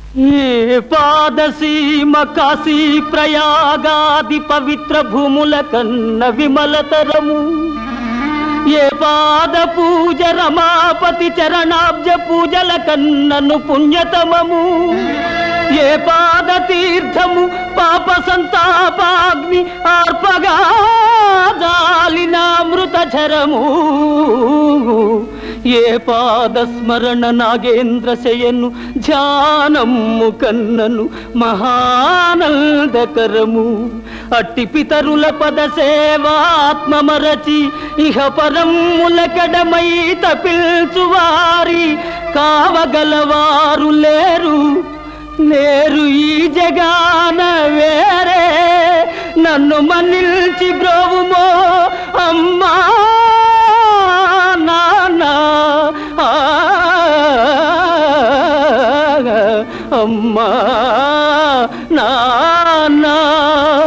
ఏ పాదసీమ కాశీ ప్రయాగాది పవిత్ర భూముల కన్న విమలతరము ఏ పాద పూజ రమాపతి చరణాబ్జ పూజల కన్నను పుణ్యతమము ఏ పాద తీర్థము పాప సంతాపాగ్ని ఆర్పగా జాలినామృత చరము ఏ పాద స్మరణ నాగేంద్ర శయను ధ్యానము కన్నను మహానందకరము అట్టి పితరుల పద సేవాత్మమరచి ఇహ పరములకడమై తపిల్చువారి కావగలవారు లేరు లేరు ఈ జగాన వేరే నన్ను మన్నిల్చి బ్రోవుమో అమ్మా నాన్న ఆ, అమ్మా నాన్న